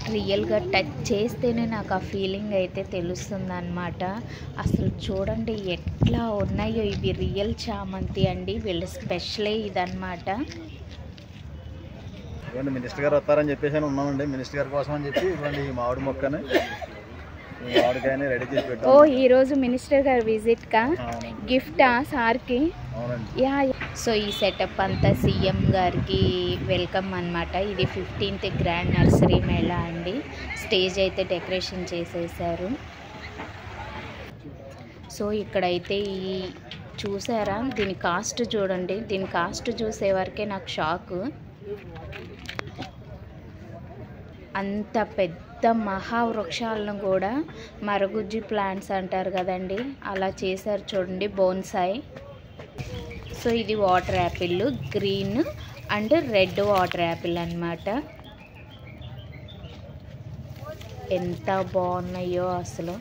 రియల్గా టచ్ చేస్తేనే నాకు ఆ ఫీలింగ్ అయితే తెలుస్తుంది అనమాట అసలు చూడండి ఎట్లా ఉన్నాయో ఇవి రియల్ చామంతి అండి వీళ్ళ స్పెషలే ఇదన్నమాట ఇవ్వండి మినిస్టర్ గారు వస్తారని చెప్పేసి అని ఉన్నామండి మినిస్టర్ గారి కోసం అని చెప్పి ఇవ్వండి ఈ మామిడి మొక్కని ఈ మామిడికాయని రెడీ చేసి ఓ పెట్టాం ఈరోజు మినిస్టర్ గారు విజిట్కా అవునండి గిఫ్టా సార్కి అవునండి యా సో ఈ సెటప్ అంతా సీఎం గారికి వెల్కమ్ అన్నమాట ఇది ఫిఫ్టీన్త్ గ్రాండ్ నర్సరీ మేళా అండి స్టేజ్ అయితే డెకరేషన్ చేసేసారు సో ఇక్కడైతే ఈ చూసారా దీని కాస్ట్ చూడండి దీని కాస్ట్ చూసే వరకే నాకు షాక్ అంత పెద్ద మహావృక్షాలను కూడా మరగుజ్జి ప్లాంట్స్ అంటారు కదండి అలా చేశారు చూడండి బోన్సాయ్ సో ఇది water apple green and red water apple అన్నమాట ఎంత బాగున్నాయో అసలు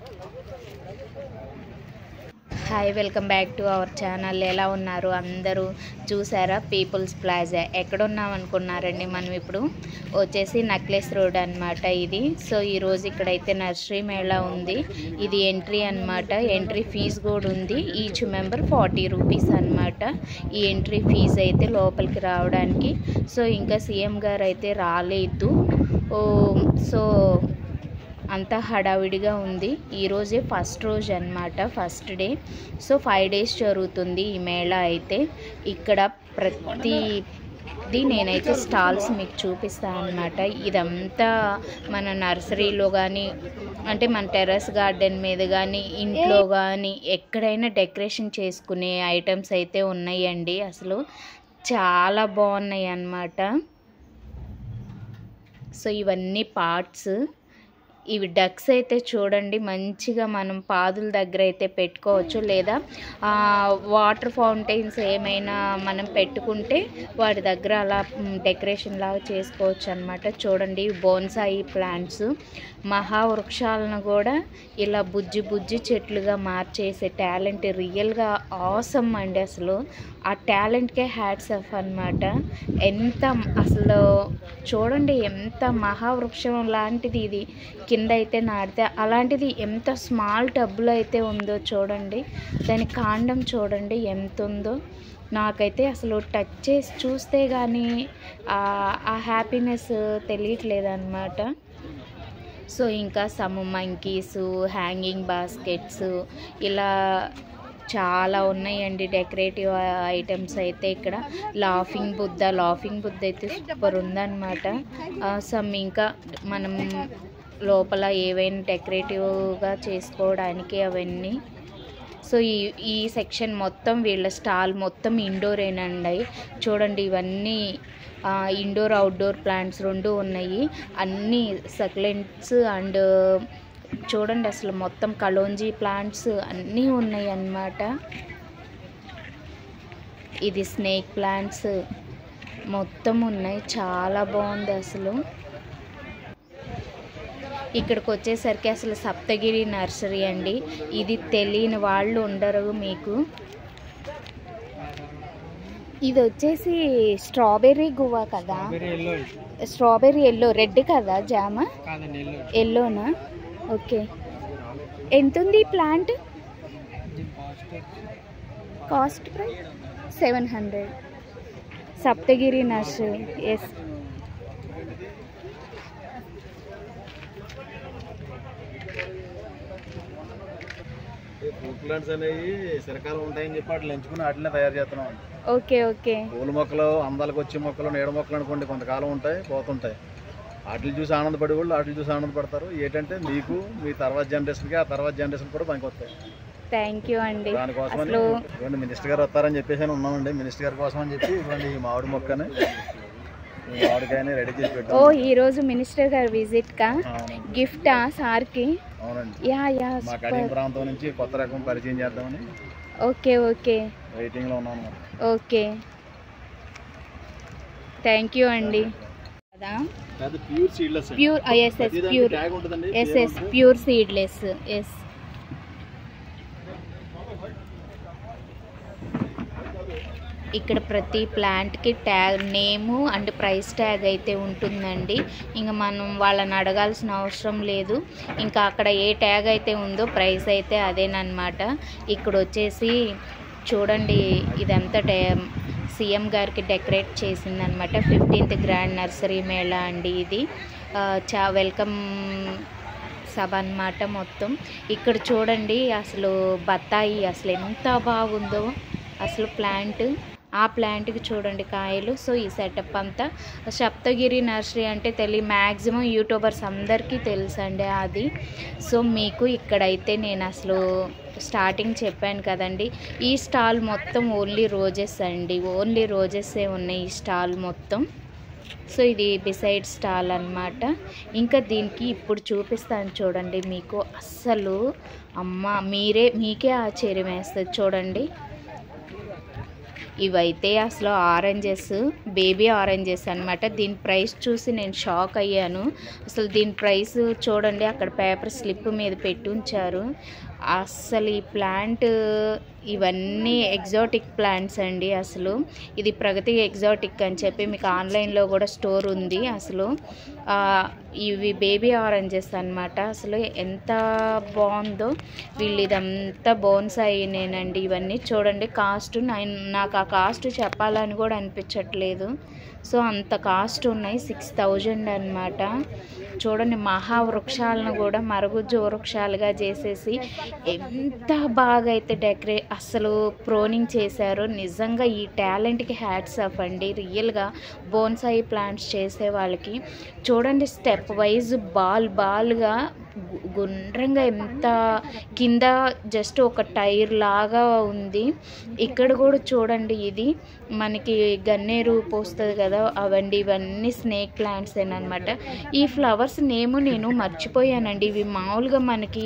hi welcome back to our channel ఎలా ఉన్నారు అందరూ చూసారా పీపుల్స్ ప్లాజా ఎక్కడున్నాం అనుకున్నారండి మనం ఇప్పుడు వచ్చేసి నక్లెస్ రోడ్ అన్నమాట ఇది సో ఈరోజు ఇక్కడైతే నర్సరీ మేళా ఉంది ఇది ఎంట్రీ అన్నమాట ఎంట్రీ ఫీజు కూడా ఉంది ఈచ్ మెంబర్ ఫార్టీ రూపీస్ అన్నమాట ఈ ఎంట్రీ ఫీజు అయితే లోపలికి రావడానికి సో ఇంకా సీఎం గారు అయితే రాలేదు ఓ సో అంతా హడావిడిగా ఉంది ఈరోజే ఫస్ట్ రోజు అన్నమాట first day so five days జరుగుతుంది ఈ మేళా అయితే ఇక్కడ ప్రతిది నేనైతే స్టాల్స్ మీకు చూపిస్తాను అనమాట ఇదంతా మన నర్సరీలో కానీ అంటే మన టెర్రస్ గార్డెన్ మీద కానీ ఇంట్లో కానీ ఎక్కడైనా డెకరేషన్ చేసుకునే ఐటమ్స్ అయితే ఉన్నాయండి అసలు చాలా బాగున్నాయి అన్నమాట సో ఇవన్నీ పార్ట్స్ ఇవి డక్స్ అయితే చూడండి మంచిగా మనం పాదుల దగ్గర అయితే పెట్టుకోవచ్చు లేదా ఆ, వాటర్ ఫౌంటైన్స్ ఏమైనా మనం పెట్టుకుంటే వాటి దగ్గర అలా మ్, డెకరేషన్ లాగా చేసుకోవచ్చు అనమాట చూడండి బోన్సాయి ప్లాంట్స్ మహావృక్షాలను కూడా ఇలా బుజ్జి బుజ్జి చెట్లుగా మార్చేసే టాలెంట్ రియల్గా ఆసమ్ అండి అసలు ఆ టాలెంట్కే హ్యాట్స్ ఆఫ్ అనమాట ఎంత అసలు చూడండి ఎంత మహావృక్షం లాంటిది ఇది కింద అయితే నాటితే అలాంటిది ఎంత స్మాల్ టబ్బులో అయితే ఉందో చూడండి దాని కాండం చూడండి ఎంత ఉందో నాకైతే అసలు టచ్ చేసి చూస్తే కానీ ఆ హ్యాపీనెస్ తెలియట్లేదు అనమాట సో ఇంకా సమ్ మంకీస్ హ్యాంగింగ్ బాస్కెట్స్ ఇలా చాలా ఉన్నాయండి డెకరేటివ్ ఐటమ్స్ అయితే ఇక్కడ లాఫింగ్ బుద్ధ లాఫింగ్ బుద్ధ అయితే సూపర్ ఉందన్నమాట సమ్ ఇంకా మనం లోపల ఏవైనా డెకరేటివ్గా చేసుకోవడానికి అవన్నీ సో ఈ ఈ సెక్షన్ మొత్తం వీళ్ళ స్టాల్ మొత్తం ఇండోరేనండి చూడండి ఇవన్నీ ఇండోర్ అవుట్డోర్ ప్లాంట్స్ రెండు ఉన్నాయి అన్నీ సక్లెంట్స్ అండ్ చూడండి అసలు మొత్తం కలోంజీ ప్లాంట్స్ అన్నీ ఉన్నాయి అన్నమాట ఇది స్నేక్ ప్లాంట్స్ మొత్తం ఉన్నాయి చాలా బాగుంది అసలు ఇక్కడికి వచ్చేసరికి అసలు సప్తగిరి నర్సరీ అండి ఇది తెలియని వాళ్ళు ఉండరు మీకు ఇది వచ్చేసి స్ట్రాబెర్రీ గువ్వ కదా స్ట్రాబెర్రీ ఎల్లో రెడ్ కదా జామ ఎల్లోనా ఓకే ఎంత ఉంది ఈ plant cost price seven hundred Saptagiri nursery yes fruit plants అనేవి శిరకాలు ఉంటాయని చెప్పి వాటిని ఎంచుకుని వాటినే తయారు చేస్తున్నాం ఓకే ఓకే పూల మొక్కలు అందాలకు వచ్చే మొక్కలు నీడ మొక్కలు అనుకోండి కొంతకాలం ఉంటాయి పోతుంటాయి వాటిని చూసి ఆనందపడి వాళ్ళు వాటిని చూసి ఆనందపడతారు ఏంటంటే మీకు మీ తర్వాత జనరేషన్కి ఆ తర్వాత జనరేషన్ కూడా పనికి వస్తాయి థ్యాంక్ యూ అండి దానికోసమని అసలు ఇవ్వండి మినిస్టర్ గారు వస్తారని చెప్పేసి అని ఉన్నామండి మినిస్టర్ గారి కోసం అని చెప్పి ఇవ్వండి ఈ మామిడి మొక్కని ఈ మామిడికాయని రెడీ చేసి ఓ పెట్టాం ఈరోజు మినిస్టర్ గారు విజిట్ కా అవునండి గిఫ్టా సార్కి అవునండి యా యా మా కడియం ప్రాంతం నుంచి కొత్త రకం పరిచయం చేద్దామని ఓకే ఓకే వెయిటింగ్లో ఉన్నాను మరి. ఓకే థ్యాంక్ యూ అండి కదా అది pure seedless pure S S pure tag ఉంటుందండి S S pure seedless S ఇక్కడ ప్రతి ప్లాంట్కి tag name and price tag అయితే ఉంటుందండి ఇంకా మనం వాళ్ళని అడగాల్సిన అవసరం లేదు ఇంకా అక్కడ ఏ ట్యాగ్ అయితే ఉందో ప్రైస్ అయితే అదేనమాట ఇక్కడ వచ్చేసి చూడండి ఇదంతా డే సీఎం గారికి డెకరేట్ చేసిందనమాట ఫిఫ్టీన్త్ గ్రాండ్ నర్సరీ మేళా అండి ఇది ఆ, చా వెల్కమ్ సభ అన్నమాట మొత్తం ఇక్కడ చూడండి అసలు బత్తాయి అసలు ఎంత బాగుందో అసలు ప్లాంట్ ఆ ప్లాంట్కి చూడండి కాయలు సో ఈ సెటప్ అంతా సప్తగిరి నర్సరీ అంటే తెలియ మ్యాక్సిమం యూట్యూబర్స్ అందరికీ తెలుసండి అది సో మీకు ఇక్కడైతే నేను అసలు స్టార్టింగ్ చెప్పాను కదండి ఈ స్టాల్ మొత్తం ఓన్లీ రోజెస్ అండి ఓన్లీ రోజెస్సే ఉన్నాయి ఈ స్టాల్ మొత్తం సో ఇది బిసైడ్ స్టాల్ అన్నమాట ఇంకా దీనికి ఇప్పుడు చూపిస్తాను చూడండి మీకు అస్సలు అమ్మ మీరే మీకే ఆశ్చర్యం వేస్తుంది చూడండి ఇవైతే అసలు ఆరెంజెస్ బేబీ ఆరెంజెస్ అన్నమాట దీని ప్రైస్ చూసి నేను షాక్ అయ్యాను అసలు దీని ప్రైస్ చూడండి అక్కడ పేపర్ స్లిప్ మీద పెట్టి ఉంచారు అస్సలు ఈ ప్లాంట్ ఇవన్నీ ఎగ్జాటిక్ ప్లాంట్స్ అండి అసలు ఇది ప్రగతి ఎగ్జాటిక్ అని చెప్పి మీకు ఆన్లైన్లో కూడా స్టోర్ ఉంది అసలు ఆ, ఇవి బేబీ ఆరెంజెస్ అన్నమాట అసలు ఎంత బాగుందో వీళ్ళు ఇదంతా బోన్సాయి నేనండి ఇవన్నీ చూడండి కాస్ట్ నాకు ఆ కాస్ట్ చెప్పాలని కూడా అనిపించట్లేదు సో అంత కాస్ట్ ఉన్నాయి సిక్స్ థౌజండ్ అనమాట చూడండి మహావృక్షాలను కూడా మరుగుజ్జు వృక్షాలుగా చేసేసి ఎంత బాగా అయితే డెకరే అసలు ప్రోనింగ్ చేశారో నిజంగా ఈ టాలెంట్కి హ్యాట్స్ ఆఫ్ అండి రియల్గా బోన్సాయి ప్లాంట్స్ చేసే వాళ్ళకి చూడండి స్టెప్ వైజ్ బాల్ బాల్గా గు- గుండ్రంగా ఎంత కింద జస్ట్ ఒక టైర్ లాగా ఉంది ఇక్కడ కూడా చూడండి ఇది మనకి గన్నేరు పోస్తుంది కదా అవండి ఇవన్నీ స్నేక్ ప్లాంట్స్ అనమాట ఈ ఫ్లవర్స్ నేము నేను మర్చిపోయానండి ఇవి మామూలుగా మనకి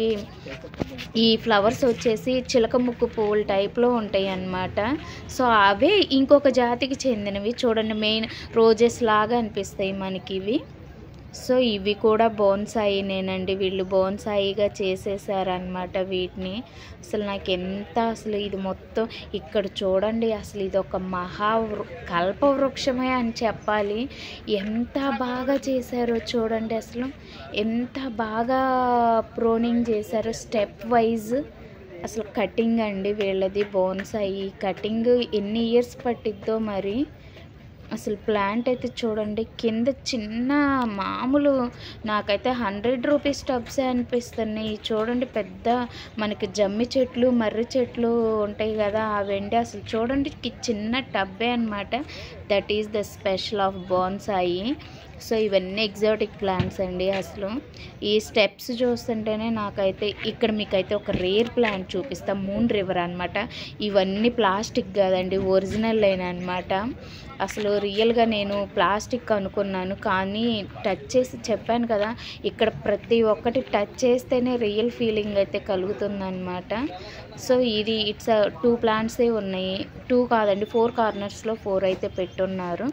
ఈ ఫ్లవర్స్ వచ్చేసి చిలక ముక్కు పువ్వుల టైప్లో ఉంటాయి అన్నమాట సో అవే ఇంకొక జాతికి చెందినవి చూడండి మెయిన్ రోజెస్ లాగా అనిపిస్తాయి మనకి ఇవి సో ఇవి కూడా బోన్సాయి నేనండి వీళ్ళు బోన్సాయిగా చేసేసారనమాట వీటిని అసలు నాకు ఎంత అసలు ఇది మొత్తం ఇక్కడ చూడండి అసలు ఇది ఒక మహా వృ- కల్పవృక్షమే అని చెప్పాలి ఎంత బాగా చేశారో చూడండి అసలు ఎంత బాగా ప్రోనింగ్ చేశారో స్టెప్ వైజ్ అసలు కటింగ్ అండి వీళ్ళది బోన్సాయి కటింగ్ ఎన్ని ఇయర్స్ పట్టిద్దో మరి అసలు ప్లాంట్ అయితే చూడండి కింద చిన్న మామూలు నాకైతే హండ్రెడ్ రూపీస్ టబ్సే అనిపిస్తున్నాయి చూడండి పెద్ద మనకి జమ్మి చెట్లు మర్రి చెట్లు ఉంటాయి కదా అవండి అసలు చూడండి కి- చిన్న టబ్బే అనమాట that is the special of bonsai so ఇవన్నీ ఎగ్జాటిక్ ప్లాంట్స్ అండి అసలు ఈ స్టెప్స్ చూస్తుంటేనే నాకైతే ఇక్కడ మీకైతే ఒక రేర్ ప్లాంట్ చూపిస్తా మూన్ రివర్ అనమాట ఇవన్నీ ప్లాస్టిక్ కాదండి ఒరిజినల్ అయిన అనమాట అసలు రియల్గా నేను ప్లాస్టిక్ అనుకున్నాను కానీ టచ్ చేసి చెప్పాను కదా ఇక్కడ ప్రతి ఒక్కటి టచ్ చేస్తేనే రియల్ ఫీలింగ్ అయితే కలుగుతుందన్నమాట సో ఇది ఇట్స్ టూ ప్లాంట్సే ఉన్నాయి టూ కాదండి ఫోర్ కార్నర్స్లో ఫోర్ అయితే పెట్టున్నారు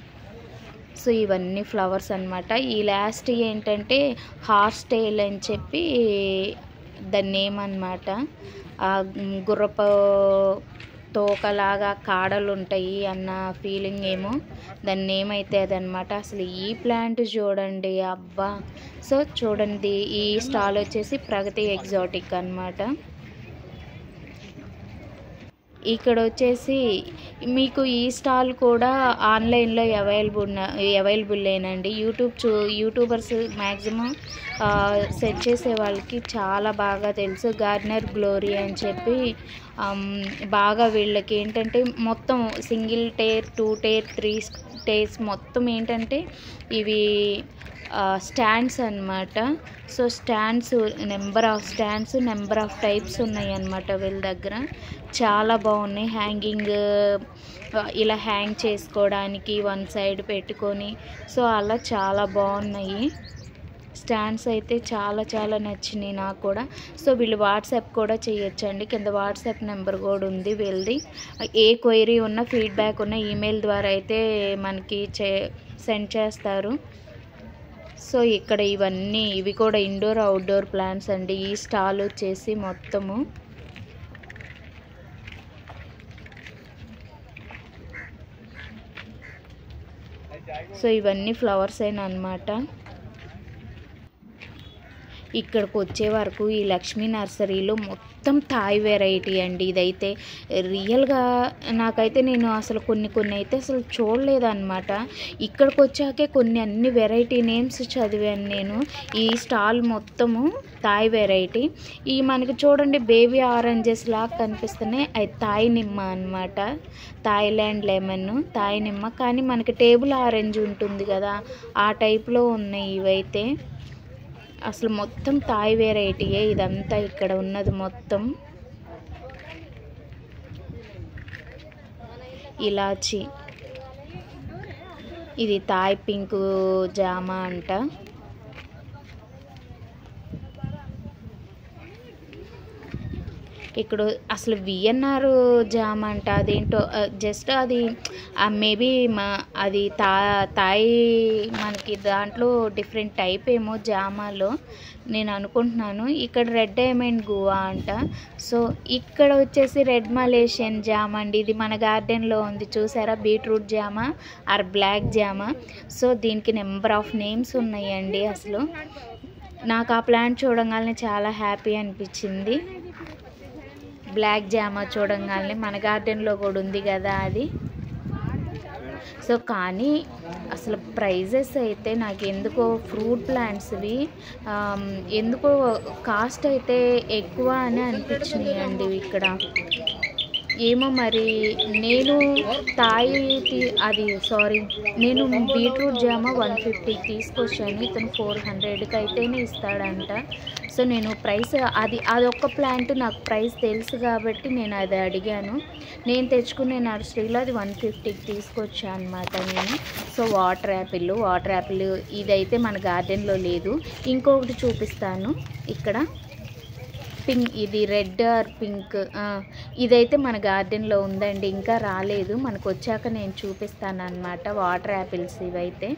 సో ఇవన్నీ ఫ్లవర్స్ అన్నమాట ఈ లాస్ట్ ఏంటంటే హార్స్ టైల్ అని చెప్పి దాని నేమ్ అనమాట ఆ గుర్రపు తోకలాగా కాడలు ఉంటాయి అన్న ఫీలింగ్ ఏమో దాని నేమ్ అయితే అదనమాట అసలు ఈ ప్లాంట్ చూడండి అబ్బా సో చూడండి ఈ స్టాల్ వచ్చేసి ప్రగతి ఎగ్జాటిక్ అన్నమాట ఇక్కడ వచ్చేసి మీకు ఈ స్టాల్ కూడా ఆన్లైన్లో అవైలబుల్ అవైలబుల్లేనండి యూట్యూబ్ చూ యూట్యూబర్స్ మ్యాక్సిమం సెట్ చేసే వాళ్ళకి చాలా బాగా తెలుసు గార్డెనర్ గ్లోరీ అని చెప్పి ఆమ్, బాగా వీళ్ళకి ఏంటంటే మొత్తం single tier two tier three tiers మొత్తం ఏంటంటే ఇవి స్టాండ్స్ అన్నమాట so stands number of stands number of types ఉన్నాయి అన్నమాట వీళ్ళ దగ్గర చాలా బాగున్నాయి హ్యాంగింగ్ ఇలా హ్యాంగ్ చేసుకోవడానికి వన్ సైడ్ పెట్టుకొని సో అలా చాలా బాగున్నాయి స్టాండ్స్ అయితే చాలా చాలా నచ్చినాయి నాకు కూడా సో వీళ్ళు వాట్సాప్ కూడా చేయొచ్చండి కింద వాట్సాప్ నెంబర్ కూడా ఉంది వీళ్ళది ఏ క్వైరీ ఉన్న ఫీడ్బ్యాక్ ఉన్న ఈమెయిల్ ద్వారా అయితే మనకి చే సెండ్ చేస్తారు సో ఇక్కడ ఇవన్నీ ఇవి కూడా ఇండోర్ అవుట్డోర్ ప్లాంట్స్ అండి ఈ స్టాల్ వచ్చేసి మొత్తము సో ఇవన్నీ ఫ్లవర్స్ అయినా అనమాట ఇక్కడికి వచ్చే వరకు ఈ లక్ష్మీ నర్సరీలో మొత్తం థాయ్ వెరైటీ అండి ఇదైతే రియల్గా నాకైతే నేను అసలు కొన్ని కొన్ని అయితే అసలు చూడలేదన్నమాట ఇక్కడికి వచ్చాకే కొన్ని అన్ని వెరైటీ నేమ్స్ చదివాను నేను ఈ స్టాల్ మొత్తము థాయ్ వెరైటీ ఈ మనకి చూడండి బేబీ ఆరెంజెస్ లాగా కనిపిస్తున్నాయి అది థాయ్ నిమ్మ అనమాట థాయిలాండ్ లెమన్ థాయ్ నిమ్మ కానీ మనకి టేబుల్ ఆరెంజ్ ఉంటుంది కదా ఆ టైప్లో ఉన్నాయి ఇవైతే అసలు మొత్తం థాయ్ వెరైటీయే ఇదంతా ఇక్కడ ఉన్నది మొత్తం ఇలాచి ఇది థాయ్ పింక్ జామా అంట ఇక్కడ అసలు విఎన్ఆర్ జామ్ అంట అదేంటో జస్ట్ అది మేబీ మా అది తా తాయి మనకి దాంట్లో డిఫరెంట్ టైప్ ఏమో జామాలో నేను అనుకుంటున్నాను ఇక్కడ రెడ్ డైమండ్ గువా అంట సో ఇక్కడ వచ్చేసి రెడ్ మలేషియన్ జామ్ అండి ఇది మన గార్డెన్లో ఉంది చూసారా బీట్రూట్ జామా ఆర్ బ్లాక్ జామా సో దీనికి నెంబర్ ఆఫ్ నేమ్స్ ఉన్నాయండి అసలు నాకు ఆ ప్లాంట్ చూడగానే చాలా హ్యాపీ అనిపించింది బ్లాక్ జామా చూడంగానే మన గార్డెన్లో కూడా ఉంది కదా అది సో కానీ అసలు ప్రైజెస్ అయితే నాకు ఎందుకో ఫ్రూట్ ప్లాంట్స్వి ఆమ్, ఎందుకో కాస్ట్ అయితే ఎక్కువ అని అనిపించినాయి అండి ఇక్కడ ఏమో మరి నేను తాయి తీ- అది సారీ నేను బీట్రూట్ జామ వన్ ఫిఫ్టీకి తీసుకొచ్చాను ఇతను ఫోర్ హండ్రెడ్కి అయితేనే ఇస్తాడంట సో నేను ప్రైస్ అది అదొక్క ప్లాంట్ నాకు ప్రైస్ తెలుసు కాబట్టి నేను అది అడిగాను నేను తెచ్చుకునే నర్సరీలో అది వన్ ఫిఫ్టీకి తీసుకొచ్చాను అనమాట నేను so water apple water apple ఇదైతే మన గార్డెన్లో లేదు ఇంకొకటి చూపిస్తాను ఇక్కడ పింక్ ఇది రెడ్ ఆర్ పింక్ ఆ, ఇదైతే మన గార్డెన్లో ఉందండి ఇంకా రాలేదు మనకు వచ్చాక నేను చూపిస్తాను అనమాట వాటర్ యాపిల్స్ ఇవైతే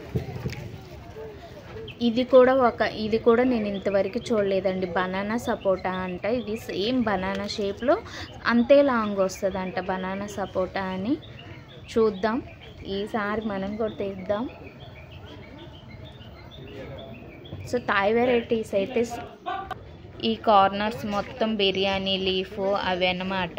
ఇది కూడా ఒక ఇది కూడా నేను ఇంతవరకు చూడలేదండి బనానా సపోటా అంట ఇది సేమ్ బనానా షేప్లో అంతే లాంగ్ వస్తుందంట బనానా సపోటా అని చూద్దాం ఈసారి మనం కూడా తెద్దాం సో థాయ్ వెరైటీస్ అయితే ఈ కార్నర్స్ మొత్తం బిర్యానీ లీఫ్ అవి అన్నమాట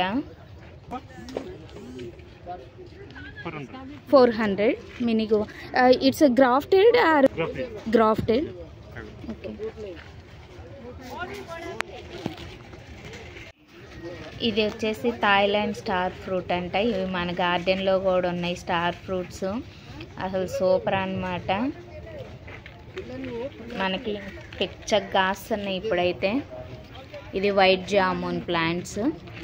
ఫోర్ హండ్రెడ్ మినిగో it's grafted or grafted okay ఇది వచ్చేసి థాయిలాండ్ స్టార్ ఫ్రూట్ అంట ఇవి మన గార్డెన్లో కూడా ఉన్నాయి స్టార్ ఫ్రూట్స్ అసలు సూపర్ అన్నమాట మనకి పిచ్చగా కాస్తున్నాయి ఇప్పుడైతే ఇది వైట్ జామున్ ప్లాంట్స్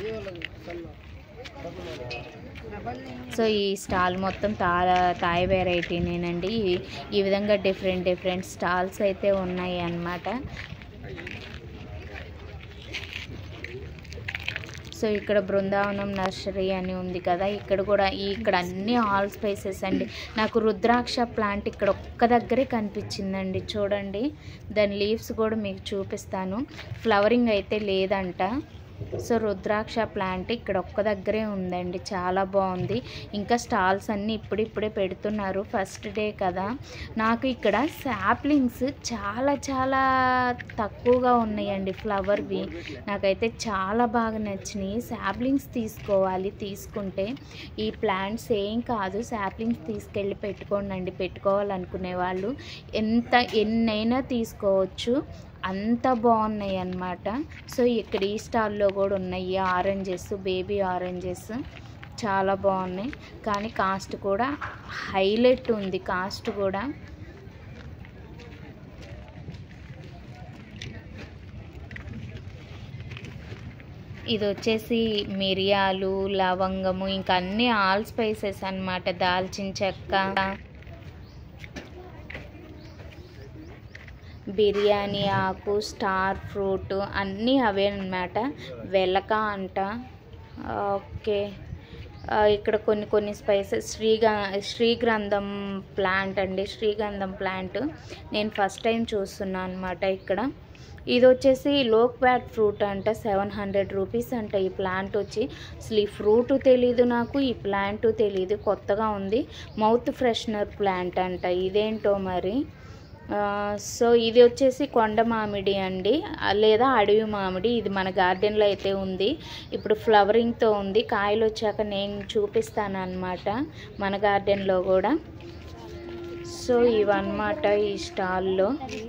సో ఈ స్టాల్ మొత్తం తా తాయి వెరైటీనేనండి ఈ- ఈ విధంగా డిఫరెంట్ డిఫరెంట్ స్టాల్స్ అయితే ఉన్నాయి అన్నమాట సో ఇక్కడ బృందావనం నర్సరీ అని ఉంది కదా ఇక్కడ కూడా ఈ ఇక్కడ అన్ని ఆల్ స్పైసెస్ అండి నాకు రుద్రాక్ష ప్లాంట్ ఇక్కడ ఒక్క దగ్గరే కనిపించిందండి చూడండి దాని లీవ్స్ కూడా మీకు చూపిస్తాను ఫ్లవరింగ్ అయితే లేదంట సో రుద్రాక్ష ప్లాంట్ ఇక్కడ ఒక్క దగ్గరే ఉందండి చాలా బాగుంది ఇంకా స్టాల్స్ అన్నీ ఇప్పుడిప్పుడే పెడుతున్నారు ఫస్ట్ డే కదా నాకు ఇక్కడ శాప్లింగ్స్ చాలా చాలా తక్కువగా ఉన్నాయండి ఫ్లవర్వి నాకైతే చాలా బాగా నచ్చినాయి శాప్లింగ్స్ తీసుకోవాలి తీసుకుంటే ఈ ప్లాంట్స్ ఏం కాదు శాప్లింగ్స్ తీసుకెళ్ళి పెట్టుకోండి అండి పెట్టుకోవాలనుకునే వాళ్ళు ఎంత ఎన్నైనా తీసుకోవచ్చు అంత బాగున్నాయి అన్నమాట సో ఇక్కడ ఈ స్టాల్లో కూడా ఉన్నాయి ఆరెంజెస్ బేబీ ఆరెంజెస్ చాలా బాగున్నాయి కానీ కాస్ట్ కూడా హైలైట్ ఉంది కాస్ట్ కూడా ఇది వచ్చేసి మిరియాలు లవంగము ఇంకా అన్ని ఆల్ స్పైసెస్ అన్నమాట దాల్చిన చెక్క బిర్యానీ ఆకు స్టార్ ఫ్రూట్ అన్నీ అవే అన్నమాట వెలక అంట ఓకే ఆ, ఇక్కడ కొన్ని కొన్ని స్పైసెస్ శ్రీగా శ్రీగ్రంథం ప్లాంట్ అండి శ్రీగంధం ప్లాంట్ నేను ఫస్ట్ టైం చూస్తున్నాను అనమాట ఇక్కడ ఇది వచ్చేసి లో క్వాట్ ఫ్రూట్ అంట సెవెన్ హండ్రెడ్ రూపీస్ అంట ఈ ప్లాంట్ వచ్చి అసలు ఈ ఫ్రూట్ తెలీదు నాకు ఈ ప్లాంట్ తెలీదు కొత్తగా ఉంది మౌత్ ఫ్రెషనర్ ప్లాంట్ అంట ఇదేంటో మరి ఆ, సో ఇది వచ్చేసి కొండ మామిడి అండి ఆ, లేదా అడవి మామిడి ఇది మన గార్డెన్లో అయితే ఉంది ఇప్పుడు ఫ్లవరింగ్తో ఉంది కాయలు వచ్చాక నేను చూపిస్తాను అనమాట మన గార్డెన్లో కూడా సో ఇవన్నమాట ఈ స్టాల్లో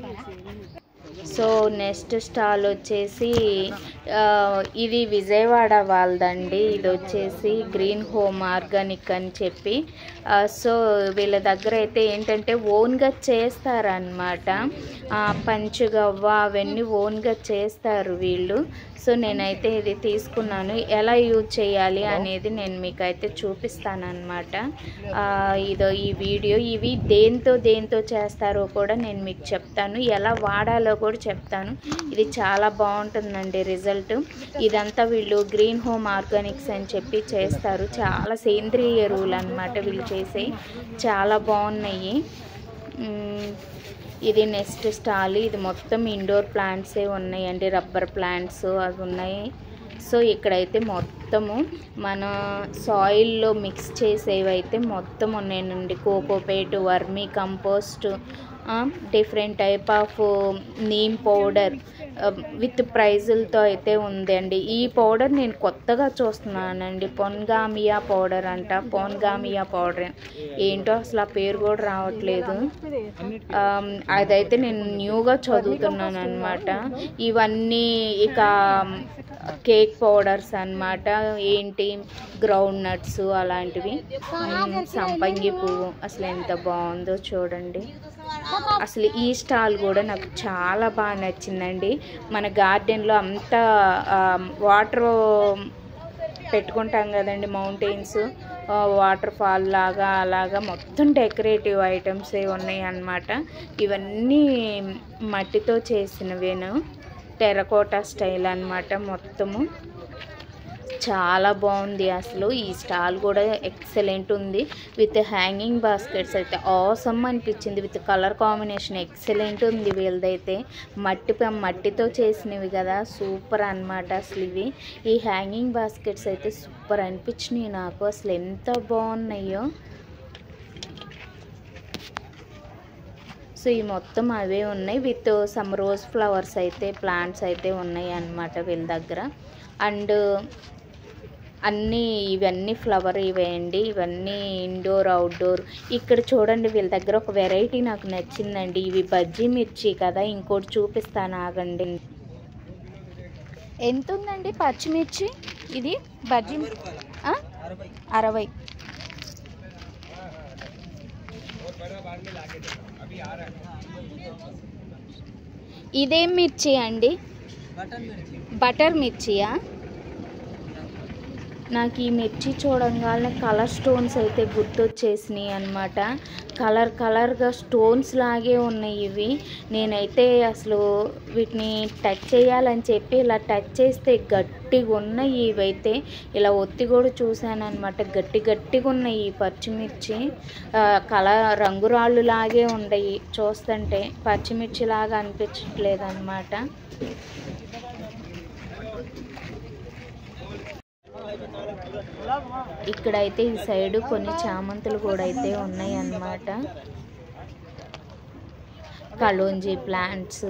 సో నెక్స్ట్ స్టాల్ వచ్చేసి ఆ, ఇది విజయవాడ వాళ్ళదండి ఇది వచ్చేసి గ్రీన్ హోమ్ ఆర్గానిక్ అని చెప్పి ఆ, సో వీళ్ళ దగ్గర అయితే ఏంటంటే ఓన్గా చేస్తారనమాట పంచుగవ్వ అవన్నీ ఓన్గా చేస్తారు వీళ్ళు సో నేనైతే ఇది తీసుకున్నాను ఎలా యూజ్ చేయాలి అనేది నేను మీకు అయితే చూపిస్తాను అనమాట ఇదో ఈ వీడియో ఇవి దేంతో దేంతో చేస్తారో కూడా నేను మీకు చెప్తాను ఎలా వాడాలో కూడా చెప్తాను ఇది చాలా బాగుంటుందండి రిజల్ట్ ఇదంతా వీళ్ళు గ్రీన్ హోమ్ ఆర్గానిక్స్ అని చెప్పి చేస్తారు చాలా సేంద్రియ ఎరువులు అనమాట వీళ్ళు చేసే చాలా బాగున్నాయి మ్మ్. ఇది నెక్స్ట్ స్టాల్ ఇది మొత్తం ఇండోర్ ప్లాంట్సే ఉన్నాయండి రబ్బర్ ప్లాంట్స్ అవి ఉన్నాయి సో ఇక్కడైతే మొత్తము మన సాయిల్లో మిక్స్ చేసేవి అయితే మొత్తం ఉన్నాయండి cocopeat vermicompost different type of neem powder with ప్రైజులతో అయితే ఉందండి ఈ పౌడర్ నేను కొత్తగా చూస్తున్నానండి పొన్గామియా పౌడర్ అంట పొన్గామియా పౌడర్ ఏంటో అసలు ఆ పేరు కూడా రావట్లేదు ఆమ్, అదైతే నేను న్యూగా చదువుతున్నాను అనమాట ఇవన్నీ ఇక కేక్ పౌడర్స్ అన్నమాట ఏంటి గ్రౌండ్ నట్స్ అలాంటివి ఉమ్, సంపంగి పువ్వు అసలు ఎంత బాగుందో చూడండి అసలు ఈ స్టాల్ కూడా నాకు చాలా బాగా నచ్చిందండి మన గార్డెన్లో అంతా వాటర్ పెట్టుకుంటాం కదండి మౌంటైన్స్ వాటర్ ఫాల్ లాగా అలాగా మొత్తం డెకరేటివ్ ఐటమ్స్ ఉన్నాయి అన్నమాట ఇవన్నీ మట్టితో చేసినవేను టెరకోటా స్టైల్ అన్నమాట మొత్తము చాలా బాగుంది అసలు ఈ స్టాల్ కూడా ఎక్సలెంట్ ఉంది విత్ హ్యాంగింగ్ బాస్కెట్స్ అయితే ఆసమ్ అనిపించింది విత్ కలర్ కాంబినేషన్ ఎక్సలెంట్ ఉంది వీళ్ళదైతే మట్టి ప- మట్టితో చేసినవి కదా సూపర్ అన్నమాట అసలు ఇవి ఈ హ్యాంగింగ్ బాస్కెట్స్ అయితే సూపర్ అనిపించినాయి నాకు అసలు ఎంత బాగున్నాయో సో ఈ మొత్తం అవే ఉన్నాయి విత్ సమ్ రోజ్ ఫ్లవర్స్ అయితే ప్లాంట్స్ అయితే ఉన్నాయి అన్నమాట వీళ్ళ దగ్గర అండ్ అన్నీ ఇవన్నీ ఫ్లవర్ ఇవేయండి ఇవన్నీ ఇండోర్ అవుట్డోర్ ఇక్కడ చూడండి వీళ్ళ దగ్గర ఒక వెరైటీ నాకు నచ్చిందండి ఇవి బజ్జీ మిర్చి కదా ఇంకోటి చూపిస్తాను ఆగండి ఎంత ఉందండి పచ్చిమిర్చి ఇది బజ్జీ ఆ? అరవై ఇదేం మిర్చి అండి బటర్ మిర్చియా నాకు ఈ మిర్చి చూడంగానే కలర్ స్టోన్స్ అయితే గుర్తొచ్చేసినాయి అనమాట కలర్ కలర్గా స్టోన్స్ లాగే ఉన్నాయి ఇవి నేనైతే అసలు వీటిని టచ్ చేయాలని చెప్పి ఇలా టచ్ చేస్తే గట్టిగా ఉన్నాయి ఇవైతే ఇలా ఒత్తి కూడా చూశాను అనమాట గట్టి గట్టిగా ఉన్నాయి ఈ పచ్చిమిర్చి ఆ, కలర్ రంగురాళ్ళు లాగే ఉన్నాయి చూస్తుంటే పచ్చిమిర్చి లాగా అనిపించట్లేదు అనమాట ఇక్కడైతే ఈ సైడ్ కొన్ని చామంతులు కూడా అయితే ఉన్నాయి అన్నమాట కలోంజీ ప్లాంట్స్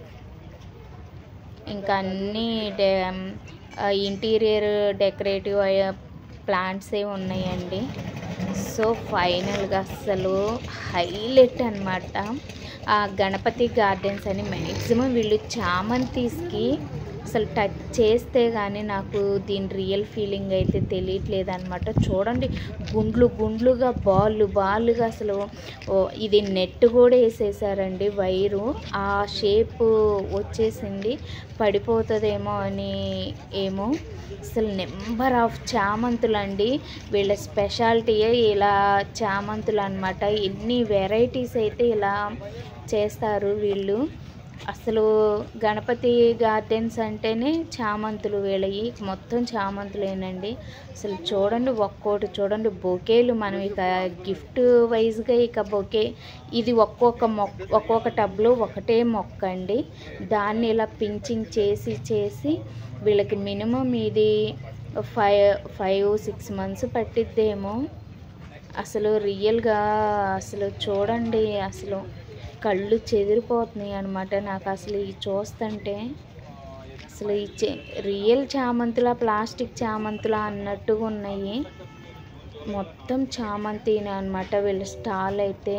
ఇంకా అన్ని ఇంటీరియర్ డెకరేటివ్ ప్లాంట్సే ఉన్నాయండి సో ఫైనల్గా అసలు హైలైట్ అనమాట ఆ గణపతి గార్డెన్స్ అని మ్యాక్సిమం వీళ్ళు చామంతీస్కి అసలు టచ్ చేస్తే కానీ నాకు దీని రియల్ ఫీలింగ్ అయితే తెలియట్లేదు అనమాట చూడండి గుండ్లు గుండ్లుగా బాళ్ళు బాళ్ళుగా అసలు ఓ, ఇది నెట్ కూడా వేసేసారండి వైరు ఆ షేప్ వచ్చేసింది పడిపోతుందేమో అని ఏమో అసలు నెంబర్ ఆఫ్ చామంతులు అండి వీళ్ళ స్పెషాలిటీయే ఇలా చామంతులు అనమాట ఎన్ని వెరైటీస్ అయితే ఇలా చేస్తారు వీళ్ళు అసలు గణపతి గార్డెన్స్ అంటేనే చామంతులు వీళ్ళవి మొత్తం చామంతులేనండి అసలు చూడండి ఒక్కోటి చూడండి బొకేలు మనం ఇక గిఫ్ట్ వైజ్గా ఇక బొకే ఇది ఒక్కొక్క మొక్క ఒక్కొక్క టబ్లో ఒకటే మొక్క అండి దాన్ని ఇలా పించింగ్ చేసి చేసి వీళ్ళకి మినిమం ఇది ఫైవ్ ఫైవ్ సిక్స్ మంత్స్ పట్టిద్దేమో అసలు రియల్గా అసలు చూడండి అసలు కళ్ళు చెదిరిపోతున్నాయి అనమాట నాకు అసలు ఈ చూస్తుంటే అసలు ఈ చే- రియల్ చామంతులా ప్లాస్టిక్ చామంతులా అన్నట్టుగా ఉన్నాయి మొత్తం చామంతినే అనమాట వీళ్ళ స్టాల్ అయితే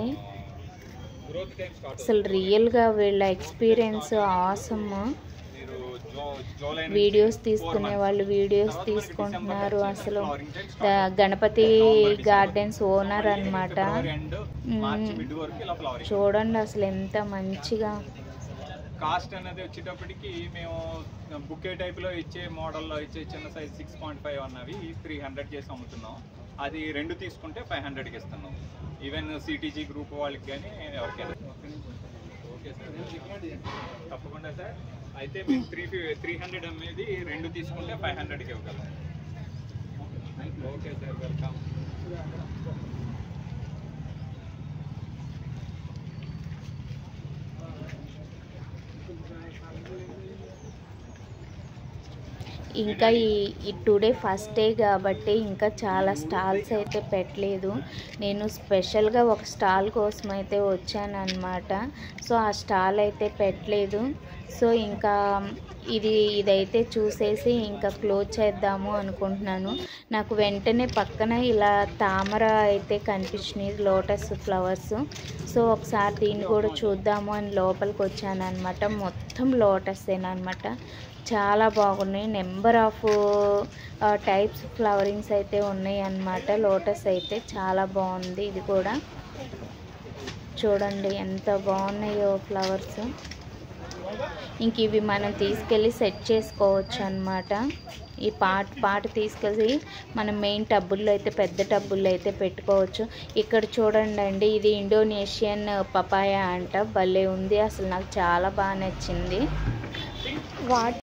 అసలు రియల్గా వీళ్ళ ఎక్స్పీరియన్స్ ఆసమ్ వీడియోస్ తీసుకునే వాళ్ళు వీడియోస్ తీసుకుంటున్నారు అసలు ఆ, గణపతి గార్డెన్స్ ఓనర్ అనమాట చూడండి అసలు ఎంత మంచిగా కాస్ట్ అనేది వచ్చేటప్పటికి మేము బుకే టైప్లో ఇచ్చే మోడల్లో ఇచ్చే చిన్న సైజ్ సిక్స్ పాయింట్ ఫైవ్ అన్నవి త్రీ హండ్రెడ్ చేసి అమ్ముతున్నాం అది రెండు తీసుకుంటే ఫైవ్ హండ్రెడ్కి ఇస్తున్నాం ఈవెన్ సిటీజీ గ్రూప్ వాళ్ళకి కానీ ఎవరికైనా ఓకే సార్ తప్పకుండా సార్ అయితే మేము త్రీ త్రీ హండ్రెడ్ అమ్మేది రెండు తీసుకుంటే ఫైవ్ హండ్రెడ్కి ఇవ్వగలం ఓకే సార్ వెల్కమ్ ఇంకా ఈ ఈ టుడే ఫస్ట్ డే కాబట్టి ఇంకా చాలా స్టాల్స్ అయితే పెట్టలేదు నేను స్పెషల్గా ఒక స్టాల్ కోసం అయితే వచ్చాను అనమాట సో ఆ స్టాల్ అయితే పెట్టలేదు సో ఇంకా ఇది ఇదైతే చూసేసి ఇంకా క్లోజ్ చేద్దాము అనుకుంటున్నాను నాకు వెంటనే పక్కన ఇలా తామర అయితే కనిపించినాయి లోటస్ ఫ్లవర్స్ సో ఒకసారి దీన్ని కూడా చూద్దాము అని లోపలికి వచ్చాను అనమాట మొత్తం లోటస్సేనమాట చాలా బాగున్నాయి నెంబర్ ఆఫ్ టైప్స్ ఫ్లవరింగ్స్ అయితే ఉన్నాయి అన్నమాట లోటస్ అయితే చాలా బాగుంది ఇది కూడా చూడండి ఎంత బాగున్నాయో ఫ్లవర్స్ ఇంక ఇవి మనం తీసుకెళ్ళి సెట్ చేసుకోవచ్చు అన్నమాట ఈ పాట్ పాట తీసుకెళ్ళి మనం మెయిన్ టబ్బుల్లో అయితే పెద్ద టబ్బుల్లో అయితే పెట్టుకోవచ్చు ఇక్కడ చూడండి అండి ఇది ఇండోనేషియన్ పపాయ అంట భలే ఉంది అసలు నాకు చాలా బాగా నచ్చింది వాట్